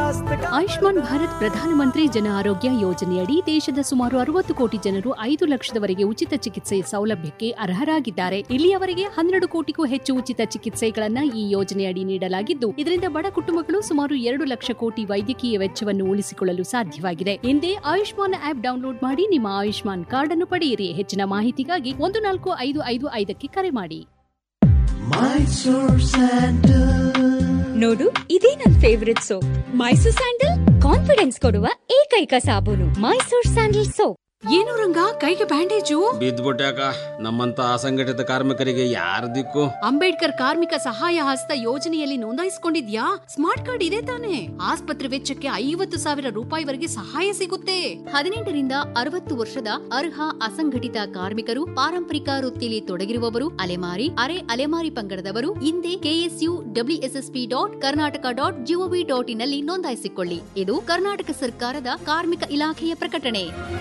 स्वास्थ्य का ಆಯುಷ್ಮಾನ್ ಭಾರತ್ ಪ್ರಧಾನಮಂತ್ರಿ ಜನ ಆರೋಗ್ಯ ಯೋಜನೆಯಡಿ ದೇಶದ ಸುಮಾರು ಅರವತ್ತು ಕೋಟಿ ಜನರು ಐದು ಲಕ್ಷದವರೆಗೆ ಉಚಿತ ಚಿಕಿತ್ಸೆ ಸೌಲಭ್ಯಕ್ಕೆ ಅರ್ಹರಾಗಿದ್ದಾರೆ ಇಲ್ಲಿಯವರೆಗೆ ಹನ್ನೆರಡು ಕೋಟಿಗೂ ಹೆಚ್ಚು ಉಚಿತ ಚಿಕಿತ್ಸೆಗಳನ್ನ ಈ ಯೋಜನೆಯಡಿ ನೀಡಲಾಗಿದ್ದು ಇದರಿಂದ ಬಡ ಕುಟುಂಬಗಳು ಸುಮಾರು ಎರಡು ಲಕ್ಷ ಕೋಟಿ ವೈದ್ಯಕೀಯ ವೆಚ್ಚವನ್ನು ಉಳಿಸಿಕೊಳ್ಳಲು ಸಾಧ್ಯವಾಗಿದೆ ಹಿಂದೆ ಆಯುಷ್ಮಾನ್ ಆಪ್ ಡೌನ್ಲೋಡ್ ಮಾಡಿ ನಿಮ್ಮ ಆಯುಷ್ಮಾನ್ ಕಾರ್ಡ್ ಅನ್ನು ಪಡೆಯಿರಿ ಹೆಚ್ಚಿನ ಮಾಹಿತಿಗಾಗಿ ಒಂದು ನಾಲ್ಕು ಐದು ಐದು ಐದಕ್ಕೆ ಕರೆ ಮಾಡಿ Mysore Sandal ನೋಡು ಇದೇ ನನ್ favourite soap Mysore sandal confidence ಕೊಡುವ ಏಕೈಕ ಸಾಬೂನು ಮೈಸೂರ್ ಸ್ಯಾಂಡಲ್ ಸೋಪ್ ಏನು ರಂಗ ಕೈಗೆ ಬ್ಯಾಂಡೇಜು ಬಿದ್ದ್ಬಿಟ್ಯಾಕ ನಮ್ಮಂತ ಅಸಂಘಟಿತ ಕಾರ್ಮಿಕರಿಗೆ ಯಾರ ದಿಕ್ಕು ಅಂಬೇಡ್ಕರ್ ಕಾರ್ಮಿಕ ಸಹಾಯ ಹಸ್ತ ಯೋಜನೆಯಲ್ಲಿ ನೋಂದಾಯಿಸಿಕೊಂಡಿದ್ಯಾ ಸ್ಮಾರ್ಟ್ ಕಾರ್ಡ್ ಇದೆ ತಾನೆ ಆಸ್ಪತ್ರೆ ವೆಚ್ಚಕ್ಕೆ ಐವತ್ತು ಸಾವಿರ ರೂಪಾಯಿವರೆಗೆ ಸಹಾಯ ಸಿಗುತ್ತೆ ಹದಿನೆಂಟರಿಂದ ಅರವತ್ತು ವರ್ಷದ ಅರ್ಹ ಅಸಂಘಟಿತ ಕಾರ್ಮಿಕರು ಪಾರಂಪರಿಕ ವೃತ್ತಿಯಲ್ಲಿ ತೊಡಗಿರುವವರು ಅಲೆಮಾರಿ ಅರೆ ಅಲೆಮಾರಿ ಪಂಗಡದವರು ಹಿಂದೆ KSU WSSP dot Karnataka dot GOV dot ಇನ್ನಲ್ಲಿ ನೋಂದಾಯಿಸಿಕೊಳ್ಳಿ ಇದು ಕರ್ನಾಟಕ ಸರ್ಕಾರದ ಕಾರ್ಮಿಕ ಇಲಾಖೆಯ ಪ್ರಕಟಣೆ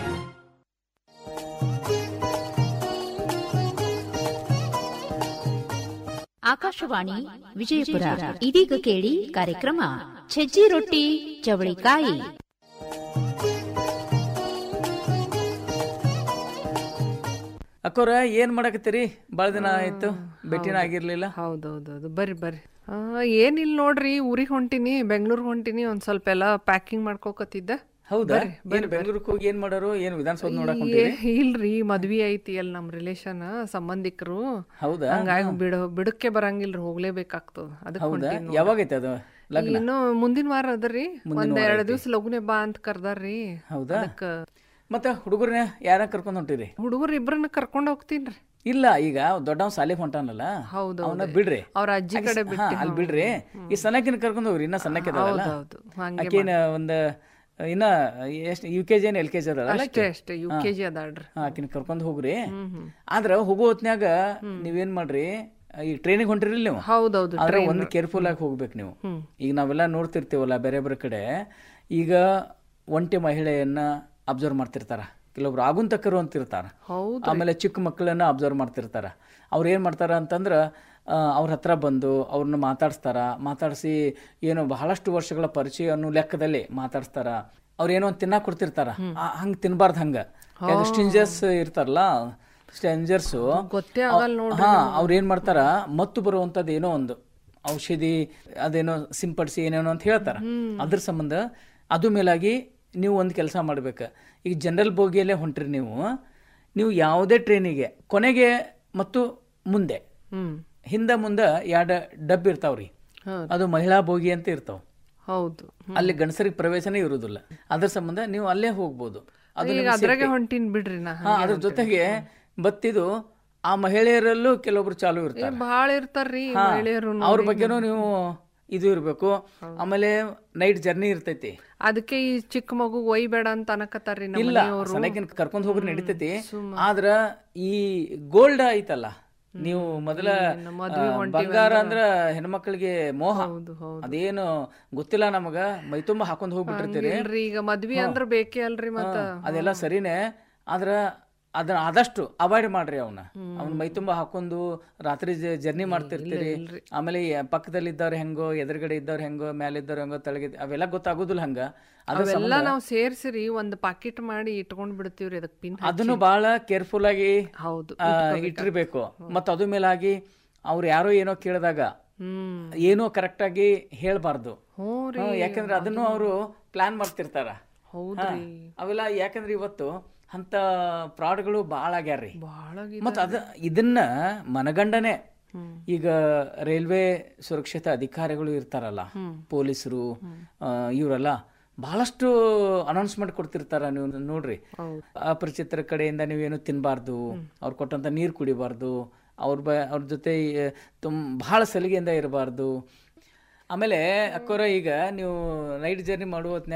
ಆಕಾಶವಾಣಿ ವಿಜಯಪುರ ಇದೀಗ ಕೇಳಿ ಕಾರ್ಯಕ್ರಮ ಸಜ್ಜಿ ರೊಟ್ಟಿ ಚವಳಿಕಾಯಿ ಅಕ್ಕೋರ ಏನ್ ಮಾಡಕತ್ತೀರಿ ಬಾಳ ದಿನ ಆಯ್ತು ಭೇಟಿನ ಆಗಿರ್ಲಿಲ್ಲ ಹೌದೌದೌದು ಬರ್ರಿ ಬರ್ರಿ ಆ, ಏನಿಲ್ಲ ನೋಡ್ರಿ ಊರಿಗೆ ಹೊಂಟಿನಿ ಬೆಂಗ್ಳೂರ್ಗೆ ಹೊಂಟಿನಿ ಒಂದ್ ಸ್ವಲ್ಪ ಎಲ್ಲ ಪ್ಯಾಕಿಂಗ್ ಮಾಡ್ಕೋಕತ್ತಿದ್ದೆ ಹೌದಾ ಏನ್ ಬೆಂಗಳೂರಿಗೆ ಹೋಗಿ ಏನ್ ಮಾಡೋರು ಏನ್ ವಿಧಾನಸೌಧ ನೋಡಕ್ ಹೊಂಟಿರಿ ಏ, ಇಲ್ರಿ ಮದ್ವಿ ಐತಿ ಅಲ್ಲಿ ನಮ್ ರಿಲೇಶನ್ ಸಂಬಂಧಿಕರು ಹೌದಾ ಹಂಗಾಗಿ ಬಿಡ ಬಿಡಕ್ಕೆ ಬರಂಗಿಲ್ರಿ ಹೋಗ್ಲೇಬೇಕಾಗ್ತದ ಅದಕ್ಕೆ ಹೌದಾ ಹೊಂಟೀನಿ ಯಾವಾಗೈತೆ ಅದು ಲಗ್ನ ಇನ್ನು ಮುಂದಿನ ವಾರ ಅದರಿ ಒಂದ್ ಎರಡ್ ದಿವ್ಸ ಲಗುನೆ ಬಾ ಅಂತ ಕರ್ದಾರ್ರಿ ಹೌದಾ ಅದಕ್ಕ ಮತ್ತೆ ಹುಡುಗರನ್ನ ಯಾರ ಕರ್ಕೊಂಡ್ ಹೊಂಟಿರಿ ಹುಡುಗರು ಇಬ್ರನ್ನ ಕರ್ಕೊಂಡ್ ಹೋಗ್ತೀನ್ರಿ ಇಲ್ಲ ಈಗ ದೊಡ್ಡವ್ ಸಾಲಿಗೆ ಹೊಂಟಾನಲ್ಲ ಹೌದು ಅವನ ಬಿಡ್ರಿ ಅವ್ರ ಅಜ್ಜಿ ಕಡೆ ಹಾ, ಬಿಟ್ಟು ಅಲ್ಲಿ ಬಿಡ್ರಿ ಈ ಸಣ್ಣಕಿನ ಕರ್ಕೊಂಡ್ ಹೋಗ್ರಿ ಇನ್ನ ಸಣ್ಣಕ್ಕೆ ಅದಾಳಲ್ಲ ಹೌದೌದು ಹಂಗೆ ಆಕೇನ ಒಂದ್ ಇನ್ನ ಎಷ್ಟು ಯು ಕೆ ಜಿ ಏನ್ ಎಲ್ ಕೆ ಜಿ ಅದಲ್ಲ ಅಷ್ಟೇ ಅಷ್ಟೇ ಯು ಕೆ ಜಿ ಅದಾಳ್ರಿ ಆಕಿನ ಕರ್ಕೊಂಡ್ ಹೋಗ್ರಿ ಆದ್ರ ಹೋಗೋ ಹೊತ್ನ್ಯಾಗ ನೀವೇನ್ ಮಾಡ್ರಿ ಈ ಟ್ರೈನಿಗೆ ಹೊಂಟಿರಿಲ್ಲ ನೀವು ಹೌದೌದು ಆದ್ರೆ ಒಂದು ಕೇರ್ಫುಲ್ ಆಗಿ ಹೋಗ್ಬೇಕು ನೀವು ಈಗ ನಾವೆಲ್ಲ ನೋಡ್ತಿರ್ತೀವಲ್ಲ ಬೇರೆ ಬೇರೆ ಕಡೆ ಈಗ ಒಂಟಿ ಮಹಿಳೆಯನ್ನ ಅಬ್ಸರ್ವ್ ಮಾಡ್ತಿರ್ತಾರ ಕೆಲವೊಬ್ರು ಆಗುಂತಕರು ಅಂತ ಇರ್ತಾರ ಹೌದು ಆಮೇಲೆ ಚಿಕ್ಕ ಮಕ್ಕಳನ್ನ ಅಬ್ಸರ್ವ್ ಮಾಡ್ತಿರ್ತಾರ ಅವ್ರು ಏನ್ ಮಾಡ್ತಾರ ಅಂತಂದ್ರ ಆ, ಅವ್ರ ಹತ್ರ ಬಂದು ಅವ್ರನ್ನ ಮಾತಾಡಿಸ್ತಾರ ಮಾತಾಡಿಸಿ ಏನು ಬಹಳಷ್ಟು ವರ್ಷಗಳ ಪರಿಚಯ ಅನ್ನೋ ಲೆಕ್ಕದಲ್ಲಿ ಮಾತಾಡಿಸ್ತಾರ ಅವ್ರ ಏನೋ ಒಂದು ತಿನ್ನಕ್ ಕೊಡ್ತಿರ್ತಾರ ಆ, ಹಂಗ್ ತಿನ್ಬಾರ್ದು ಹಂಗ ಸ್ಟಿಂಜರ್ಸ್ ಇರ್ತಾರಲ್ಲ ಸ್ಟೆಂಜರ್ಸ್ ಗೊತ್ತೇ ಆಗಲ್ಲ ನೋಡ್ರಿ ಹಾ ಅವ್ರ ಏನ್ ಮಾಡ್ತಾರ ಮತ್ತು ಬರುವಂತದ್ದು ಏನೋ ಒಂದು ಔಷಧಿ ಅದೇನೋ ಸಿಂಪಡಿಸಿ ಏನೇನೋ ಅಂತ ಹೇಳ್ತಾರ ಅದ್ರ ಸಂಬಂಧ ಅದು ಮೇಲಾಗಿ ನೀವು ಒಂದು ಕೆಲಸ ಮಾಡ್ಬೇಕು ಈಗ ಜನರಲ್ ಬೋಗಿಯಲ್ಲೇ ಹೊಂಟ್ರಿ ನೀವು ನೀವು ಯಾವುದೇ ಟ್ರೈನಿಗೆ ಕೊನೆಗೆ ಮತ್ತು ಮುಂದೆ ಹ್ಮ್ ಹಿಂದ ಮುಂದೆ ಎರಡು ಡಬ್ಬಿ ಇರ್ತಾವ್ರಿ ಹೌದು. ಅದು ಮಹಿಳಾ ಬೋಗಿ ಅಂತ ಇರ್ತಾವ ಹೌದು ಅಲ್ಲಿ ಗಂಡಸರಿಗೆ ಪ್ರವೇಶನೇ ಇರುವುದಿಲ್ಲ ಅದ್ರ ಸಂಬಂಧ ನೀವು ಅಲ್ಲೇ ಹೋಗ್ಬೋದು ಅದು ಈಗ ನಿಮ್ಗೆ ಅದ್ರಾಗೆ safety. ಹೊಂಟಿನ್ ಬಿಡ್ರಿ ನಾ ಹಾ ಅದ್ರ ಜೊತೆಗೆ ಬತ್ತಿದು ಆ ಮಹಿಳೆಯರಲ್ಲೂ ಕೆಲವೊಬ್ರು ಚಾಲು ಇರ್ತಾರೆ ಬಾಳ ಇರ್ತಾರ್ರಿ ಹಾ, ಮಹಿಳೆಯರು ಅವ್ರ ಬಗ್ಗೆನೂ ನೀವು ಇದು ಇರ್ಬೇಕು ಆಮೇಲೆ ನೈಟ್ ಜರ್ನಿ ಇರ್ತೈತಿ ಅದಕ್ಕೆ ಈ ಚಿಕ್ಕ ಮಗು ಒಯ್ಬೇಡ ಅಂತ ಅನಕತ್ತಾರ್ರಿ ನಮ್ಮ ಇಲ್ಲ ಮನೆಯವ್ರು. ಸಣ್ಣಕಿನ ಕರ್ಕೊಂಡ್ ಹೋಗ್ರಿ ನಡೀತೈತಿ ಆದ್ರ ಈ ಗೋಲ್ಡ್ ಐತಲ್ಲ ನೀವು ಮೊದಲ ಆ, ಬಂಗಾರ ಅಂದ್ರ ಹೆಣ್ಮಕ್ಳಿಗೆ ಮೋಹ ಹೌದು ಹೌದು ಅದೇನು ಗೊತ್ತಿಲ್ಲ ನಮಗ ಮೈತುಂಬ ಹಾಕೊಂಡ್ ಹೋಗ್ಬಿಟ್ಟಿರ್ತೀರಿ ಇಲ್ರಿ ಈಗ ಮದ್ವಿ ಅಂದ್ರ ಬೇಕೇ ಅಲ್ರಿ ಮತ್ತ ಹಾ, ಅದೆಲ್ಲ ಸರಿನೇ ಆದ್ರ ಅದನ್ನ ಆದಷ್ಟು ಅವಾಯ್ಡ್ ಮಾಡ್ರಿ ಅವನ್ನ ಅವ್ನ ಮೈ ತುಂಬ ಹಾಕೊಂಡು ರಾತ್ರಿ ಜರ್ನಿ ಮಾಡ್ತಿರ್ತೀರಿ ಆಮೇಲೆ ಈ ಪಕ್ಕದಲ್ಲಿ ಇದ್ದವ್ರು ಹೆಂಗೋ ಎದುರುಗಡೆ ಇದ್ದವ್ರು ಹೆಂಗೋ ಮೇಲೆ ಇದ್ದವ್ರು ಹೆಂಗೋ ತೆಳಗೆ ಅವೆಲ್ಲ ಗೊತ್ತಾಗೋದಿಲ್ಲ ಹಂಗ ಅದ್ರ ಅವೆಲ್ಲ ಸಂಬಂಧ ನಾವ್ ಸೇರ್ಸಿರಿ ಒಂದ್ ಪಾಕಿಟ್ ಮಾಡಿ ಇಟ್ಕೊಂಡ್ ಬಿಡ್ತೀವ್ರಿ ಅದಕ್ ಪಿನ್ ಅದನ್ನು ಬಹಳ ಕೇರ್ಫುಲ್ ಆಗಿ ಹೌದು ಆ, ಇಟ್ಟಿರ್ಬೇಕು ಮತ್ತ ಅದು ಮೇಲಾಗಿ ಅವ್ರು ಯಾರೋ ಏನೋ ಕೇಳಿದಾಗ ಹ್ಮ್ ಏನೋ ಕರೆಕ್ಟ್ ಆಗಿ ಹೇಳ್ಬಾರ್ದು ಹ್ಞೂ ರೀ ಹಾ, ಯಾಕಂದ್ರೆ ಅದನ್ನು ಅವರು ಪ್ಲಾನ್ ಮಾಡ್ತಿರ್ತಾರ ಹೌದ್ರಿ ಹಾ, ಅವೆಲ್ಲ ಯಾಕಂದ್ರೆ ಇವತ್ತು ಅಂತ ಫ್ರಾಡ್ಗಳು ಭಾಳ ಆಗ್ಯಾರ್ರಿ ಬಾಳ ಮತ್ತ ಅದ ಇದನ್ನ ಮನಗಂಡನೆ ಈಗ ರೈಲ್ವೆ ಸುರಕ್ಷತಾ ಅಧಿಕಾರಿಗಳು ಇರ್ತಾರಲ್ಲ ಪೊಲೀಸರು ಇವರೆಲ್ಲ ಬಹಳಷ್ಟು ಅನೌನ್ಸ್ಮೆಂಟ್ ಕೊಡ್ತಿರ್ತಾರ ನೀವು ನೋಡ್ರಿ ಅಪರಿಚಿತರ ಕಡೆಯಿಂದ ನೀವೇನು ತಿನ್ಬಾರ್ದು ಅವ್ರು ಕೊಟ್ಟಂತ ನೀರು ಕುಡಿಬಾರ್ದು ಅವ್ರ ಬ ಅವ್ರ ಜೊತೆ ತುಂಬ ಬಹಳ ಸಲಿಗೆಯಿಂದ ಇರಬಾರ್ದು ಆಮೇಲೆ ಅಕ್ಕೋರ ಈಗ ನೀವು ನೈಟ್ ಜರ್ನಿ ಮಾಡುವ ಹೊತ್ನ್ಯಾಗ